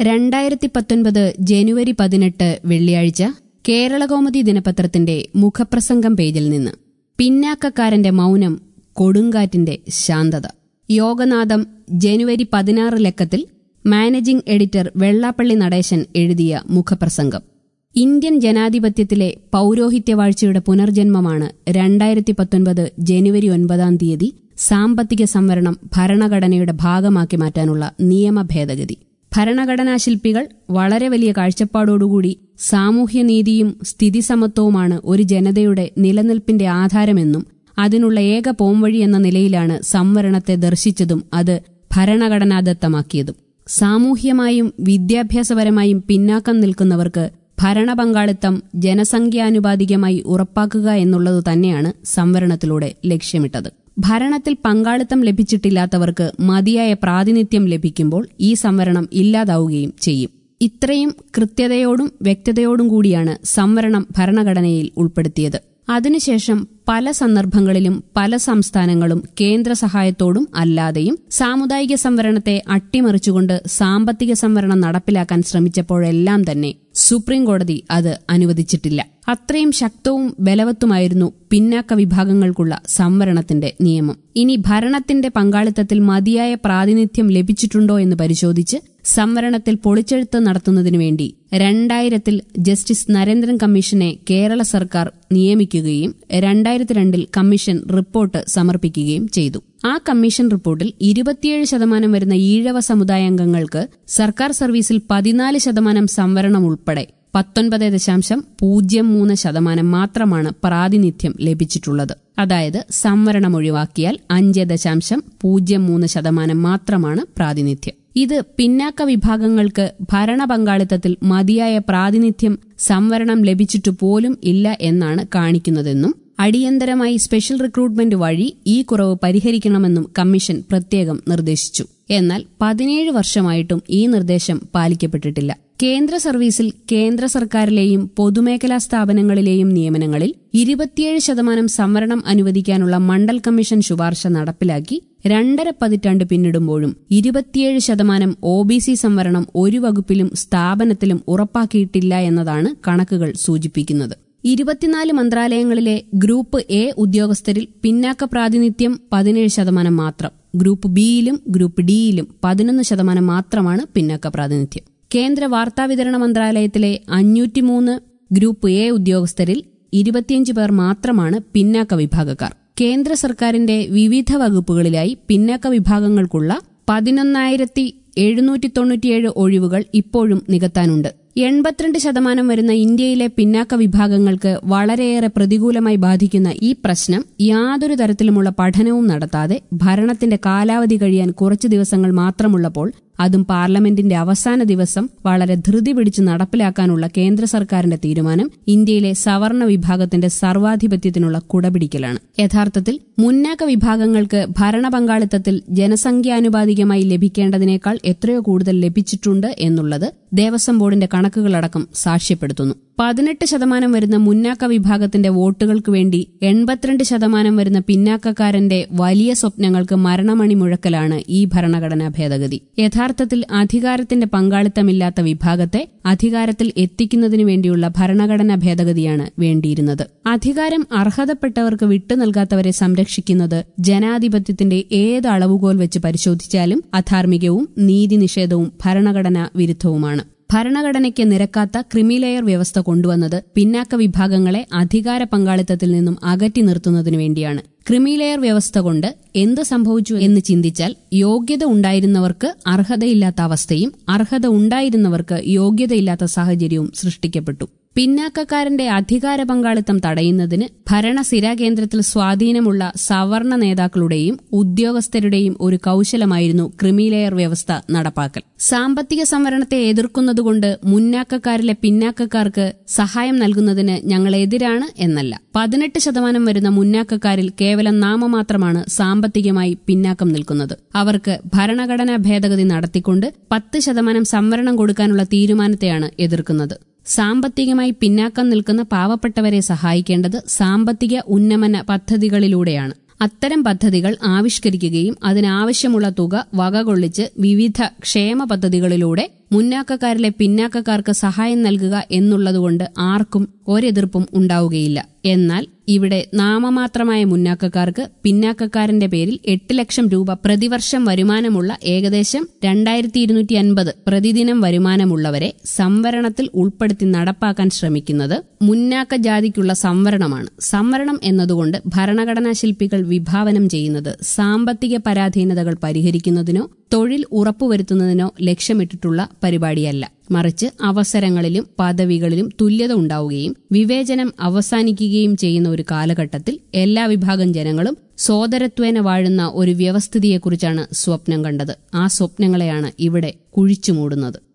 രണ്ടായിരത്തി പത്തൊൻപത് ജനുവരി പതിനെട്ട് വെള്ളിയാഴ്ച കേരളകൗമുദി ദിനപത്രത്തിന്റെ മുഖപ്രസംഗം പേജിൽ നിന്ന് പിന്നാക്കക്കാരന്റെ മൗനം കൊടുങ്കാറ്റിന്റെ ശാന്തത യോഗനാഥം ജനുവരി പതിനാറ് ലക്കത്തിൽ മാനേജിംഗ് എഡിറ്റർ വെള്ളാപ്പള്ളി നടേശൻ എഴുതിയ മുഖപ്രസംഗം ഇന്ത്യൻ ജനാധിപത്യത്തിലെ പൌരോഹിത്യവാഴ്ചയുടെ പുനർജന്മമാണ് രണ്ടായിരത്തി പത്തൊൻപത് ജനുവരി ഒൻപതാം തീയതി സാമ്പത്തിക സംവരണം ഭരണഘടനയുടെ ഭാഗമാക്കി മാറ്റാനുള്ള നിയമ ഭേദഗതി ഭരണഘടനാ ശില്പികൾ വളരെ വലിയ കാഴ്ചപ്പാടോടുകൂടി സാമൂഹ്യനീതിയും സ്ഥിതിസമത്വവുമാണ് ഒരു ജനതയുടെ നിലനിൽപ്പിന്റെ ആധാരമെന്നും അതിനുള്ള ഏക പോംവഴി എന്ന നിലയിലാണ് സംവരണത്തെ ദർശിച്ചതും അത് ഭരണഘടനാദത്തമാക്കിയതും സാമൂഹ്യമായും വിദ്യാഭ്യാസപരമായും പിന്നാക്കം നിൽക്കുന്നവർക്ക് ഭരണപങ്കാളിത്തം ജനസംഖ്യാനുപാതികമായി ഉറപ്പാക്കുക എന്നുള്ളതു തന്നെയാണ് സംവരണത്തിലൂടെ ലക്ഷ്യമിട്ടത് ഭരണത്തിൽ പങ്കാളിത്തം ലഭിച്ചിട്ടില്ലാത്തവർക്ക് മതിയായ പ്രാതിനിധ്യം ലഭിക്കുമ്പോൾ ഈ സംവരണം ഇല്ലാതാവുകയും ചെയ്യും ഇത്രയും കൃത്യതയോടും വ്യക്തതയോടും കൂടിയാണ് സംവരണം ഭരണഘടനയിൽ ഉൾപ്പെടുത്തിയത് അതിനുശേഷം പല സന്ദർഭങ്ങളിലും പല സംസ്ഥാനങ്ങളും കേന്ദ്ര സഹായത്തോടും അല്ലാതെയും സാമുദായിക സംവരണത്തെ അട്ടിമറിച്ചുകൊണ്ട് സാമ്പത്തിക സംവരണം നടപ്പിലാക്കാൻ ശ്രമിച്ചപ്പോഴെല്ലാം തന്നെ സുപ്രീം കോടതി അത് അനുവദിച്ചിട്ടില്ല അത്രയും ശക്തവും ബലവത്തുമായിരുന്നു പിന്നാക്ക വിഭാഗങ്ങൾക്കുള്ള സംവരണത്തിന്റെ നിയമം ഇനി ഭരണത്തിന്റെ പങ്കാളിത്തത്തിൽ മതിയായ പ്രാതിനിധ്യം ലഭിച്ചിട്ടുണ്ടോ എന്ന് പരിശോധിച്ച് സംവരണത്തിൽ പൊളിച്ചെഴുത്ത് നടത്തുന്നതിനു വേണ്ടി രണ്ടായിരത്തിൽ ജസ്റ്റിസ് നരേന്ദ്രൻ കമ്മീഷനെ കേരള സർക്കാർ നിയമിക്കുകയും രണ്ടായിരത്തി രണ്ടിൽ കമ്മീഷൻ റിപ്പോർട്ട് സമർപ്പിക്കുകയും ചെയ്തു ആ കമ്മീഷൻ റിപ്പോർട്ടിൽ ഇരുപത്തിയേഴ് ശതമാനം വരുന്ന ഈഴവ സമുദായാംഗങ്ങൾക്ക് സർക്കാർ സർവീസിൽ പതിനാല് ശതമാനം സംവരണം ഉൾപ്പെടെ പത്തൊൻപത് ദശാംശം പൂജ്യം മൂന്ന് ശതമാനം മാത്രമാണ് പ്രാതിനിധ്യം ലഭിച്ചിട്ടുള്ളത് അതായത് സംവരണം ഒഴിവാക്കിയാൽ അഞ്ച് ദശാംശം പൂജ്യം മൂന്ന് ശതമാനം മാത്രമാണ് പ്രാതിനിധ്യം ഇത് പിന്നാക്ക വിഭാഗങ്ങൾക്ക് ഭരണപങ്കാളിത്തത്തിൽ മതിയായ പ്രാതിനിധ്യം സംവരണം ലഭിച്ചിട്ടു പോലും ഇല്ല എന്നാണ് കാണിക്കുന്നതെന്നും അടിയന്തരമായി സ്പെഷ്യൽ റിക്രൂട്ട്മെന്റ് വഴി ഈ കുറവ് പരിഹരിക്കണമെന്നും കമ്മീഷൻ പ്രത്യേകം നിർദ്ദേശിച്ചു എന്നാൽ പതിനേഴ് വർഷമായിട്ടും ഈ നിർദ്ദേശം പാലിക്കപ്പെട്ടിട്ടില്ല കേന്ദ്ര സർവീസിൽ കേന്ദ്ര സർക്കാരിലെയും പൊതുമേഖലാ സ്ഥാപനങ്ങളിലെയും നിയമനങ്ങളിൽ ഇരുപത്തിയേഴ് ശതമാനം സംവരണം അനുവദിക്കാനുള്ള മണ്ഡൽ കമ്മീഷൻ ശുപാർശ നടപ്പിലാക്കി രണ്ടര പതിറ്റാണ്ട് പിന്നിടുമ്പോഴും ഇരുപത്തിയേഴ് ശതമാനം ഒ ബി സി സംവരണം ഒരു വകുപ്പിലും സ്ഥാപനത്തിലും ഉറപ്പാക്കിയിട്ടില്ല എന്നതാണ് കണക്കുകൾ സൂചിപ്പിക്കുന്നത് ഇരുപത്തിനാല് മന്ത്രാലയങ്ങളിലെ ഗ്രൂപ്പ് എ ഉദ്യോഗസ്ഥരിൽ പിന്നാക്ക പ്രാതിനിധ്യം പതിനേഴ് ശതമാനം മാത്രം ഗ്രൂപ്പ് ബിയിലും ഗ്രൂപ്പ് ഡിയിലും പതിനൊന്ന് ശതമാനം മാത്രമാണ് പിന്നാക്ക പ്രാതിനിധ്യം കേന്ദ്ര വാർത്താവിതരണ മന്ത്രാലയത്തിലെ അഞ്ഞൂറ്റിമൂന്ന് ഗ്രൂപ്പ് എ ഉദ്യോഗസ്ഥരിൽ ഇരുപത്തിയഞ്ച് പേർ മാത്രമാണ് പിന്നാക്ക വിഭാഗക്കാർ കേന്ദ്ര സർക്കാരിന്റെ വിവിധ വകുപ്പുകളിലായി പിന്നാക്ക വിഭാഗങ്ങൾക്കുള്ള പതിനൊന്നായിരത്തി എഴുന്നൂറ്റി തൊണ്ണൂറ്റിയേഴ് ഒഴിവുകൾ ഇപ്പോഴും നികത്താനുണ്ട് എൺപത്തിരണ്ട് ശതമാനം വരുന്ന ഇന്ത്യയിലെ പിന്നാക്ക വിഭാഗങ്ങൾക്ക് വളരെയേറെ പ്രതികൂലമായി ബാധിക്കുന്ന ഈ പ്രശ്നം യാതൊരു തരത്തിലുമുള്ള പഠനവും നടത്താതെ ഭരണത്തിന്റെ കാലാവധി കഴിയാൻ കുറച്ചു ദിവസങ്ങൾ മാത്രമുള്ളപ്പോൾ അതും പാർലമെന്റിന്റെ അവസാന ദിവസം വളരെ ധൃതി പിടിച്ച് നടപ്പിലാക്കാനുള്ള കേന്ദ്ര സർക്കാരിന്റെ തീരുമാനം ഇന്ത്യയിലെ സവർണ വിഭാഗത്തിന്റെ സർവാധിപത്യത്തിനുള്ള കുടപിടിക്കലാണ് യഥാർത്ഥത്തിൽ മുന്നാക്ക വിഭാഗങ്ങൾക്ക് ഭരണപങ്കാളിത്തത്തിൽ ജനസംഖ്യാനുപാതികമായി ലഭിക്കേണ്ടതിനേക്കാൾ എത്രയോ കൂടുതൽ ലഭിച്ചിട്ടുണ്ട് എന്നുള്ളത് ദേവസ്വം ബോർഡിന്റെ കണക്കുകളടക്കം സാക്ഷ്യപ്പെടുത്തുന്നു പതിനെട്ട് ശതമാനം വരുന്ന മുന്നാക്ക വിഭാഗത്തിന്റെ വോട്ടുകൾക്ക് വേണ്ടി എൺപത്തിരണ്ട് ശതമാനം വരുന്ന പിന്നാക്കക്കാരന്റെ വലിയ സ്വപ്നങ്ങൾക്ക് മരണമണി മുഴക്കലാണ് ഈ ഭരണഘടനാ ഭേദഗതി യഥാർത്ഥത്തിൽ അധികാരത്തിന്റെ പങ്കാളിത്തമില്ലാത്ത വിഭാഗത്തെ അധികാരത്തിൽ എത്തിക്കുന്നതിനു വേണ്ടിയുള്ള ഭരണഘടനാ ഭേദഗതിയാണ് വേണ്ടിയിരുന്നത് അധികാരം അർഹതപ്പെട്ടവർക്ക് വിട്ടു നൽകാത്തവരെ സംരക്ഷിക്കുന്നത് ജനാധിപത്യത്തിന്റെ ഏത് അളവുകോൽ വെച്ച് പരിശോധിച്ചാലും അധാർമികവും നീതി നിഷേധവും ഭരണഘടനാ വിരുദ്ധവുമാണ് ഭരണഘടനയ്ക്ക് നിരക്കാത്ത ക്രിമിലെയർ വ്യവസ്ഥ കൊണ്ടുവന്നത് പിന്നാക്ക വിഭാഗങ്ങളെ അധികാര പങ്കാളിത്തത്തിൽ നിന്നും അകറ്റി നിർത്തുന്നതിനു വേണ്ടിയാണ് ക്രിമിലെയർ വ്യവസ്ഥ കൊണ്ട് എന്ത് സംഭവിച്ചു എന്ന് ചിന്തിച്ചാൽ യോഗ്യത ഉണ്ടായിരുന്നവർക്ക് അർഹതയില്ലാത്ത അവസ്ഥയും അർഹത ഉണ്ടായിരുന്നവർക്ക് യോഗ്യതയില്ലാത്ത സാഹചര്യവും സൃഷ്ടിക്കപ്പെട്ടു പിന്നാക്കക്കാരന്റെ അധികാര പങ്കാളിത്തം തടയുന്നതിന് ഭരണസിരാ കേന്ദ്രത്തിൽ സ്വാധീനമുള്ള സവർണ നേതാക്കളുടെയും ഉദ്യോഗസ്ഥരുടെയും ഒരു കൌശലമായിരുന്നു ക്രിമിലെയർ വ്യവസ്ഥ നടപ്പാക്കൽ സാമ്പത്തിക സംവരണത്തെ എതിർക്കുന്നതുകൊണ്ട് മുന്നാക്കക്കാരിലെ പിന്നാക്കക്കാർക്ക് സഹായം നൽകുന്നതിന് ഞങ്ങൾ എതിരാണ് എന്നല്ല പതിനെട്ട് ശതമാനം വരുന്ന മുന്നാക്കക്കാരിൽ കേവലം നാമമാത്രമാണ് സാമ്പത്തികമായി പിന്നാക്കം നിൽക്കുന്നത് അവർക്ക് ഭരണഘടനാ ഭേദഗതി നടത്തിക്കൊണ്ട് പത്ത് ശതമാനം സംവരണം കൊടുക്കാനുള്ള തീരുമാനത്തെയാണ് എതിർക്കുന്നത് സാമ്പത്തികമായി പിന്നാക്കം നിൽക്കുന്ന പാവപ്പെട്ടവരെ സഹായിക്കേണ്ടത് സാമ്പത്തിക ഉന്നമന പദ്ധതികളിലൂടെയാണ് അത്തരം പദ്ധതികൾ ആവിഷ്കരിക്കുകയും അതിനാവശ്യമുള്ള തുക വകകൊള്ളിച്ച് വിവിധ ക്ഷേമ പദ്ധതികളിലൂടെ മുന്നാക്കക്കാരിലെ പിന്നാക്കക്കാർക്ക് സഹായം നൽകുക എന്നുള്ളതുകൊണ്ട് ആർക്കും ഒരെതിർപ്പും ഉണ്ടാവുകയില്ല എന്നാൽ ഇവിടെ നാമമാത്രമായ മുന്നാക്കക്കാർക്ക് പിന്നാക്കക്കാരന്റെ പേരിൽ എട്ട് ലക്ഷം രൂപ പ്രതിവർഷം വരുമാനമുള്ള ഏകദേശം രണ്ടായിരത്തി ഇരുന്നൂറ്റി അൻപത് പ്രതിദിനം വരുമാനമുള്ളവരെ സംവരണത്തിൽ ഉൾപ്പെടുത്തി നടപ്പാക്കാൻ ശ്രമിക്കുന്നത് മുന്നാക്ക ജാതിക്കുള്ള സംവരണമാണ് സംവരണം എന്നതുകൊണ്ട് ഭരണഘടനാ ശില്പികൾ വിഭാവനം ചെയ്യുന്നത് സാമ്പത്തിക പരാധീനതകൾ പരിഹരിക്കുന്നതിനോ തൊഴിൽ ഉറപ്പുവരുത്തുന്നതിനോ ലക്ഷ്യമിട്ടിട്ടുള്ള പരിപാടിയല്ല മറിച്ച് അവസരങ്ങളിലും പദവികളിലും തുല്യത ഉണ്ടാവുകയും വിവേചനം അവസാനിക്കുകയും ചെയ്യുന്ന ഒരു കാലഘട്ടത്തിൽ എല്ലാ വിഭാഗം ജനങ്ങളും സോദരത്വേന വാഴുന്ന ഒരു വ്യവസ്ഥിതിയെക്കുറിച്ചാണ് സ്വപ്നം കണ്ടത് ആ സ്വപ്നങ്ങളെയാണ് ഇവിടെ കുഴിച്ചുമൂടുന്നത്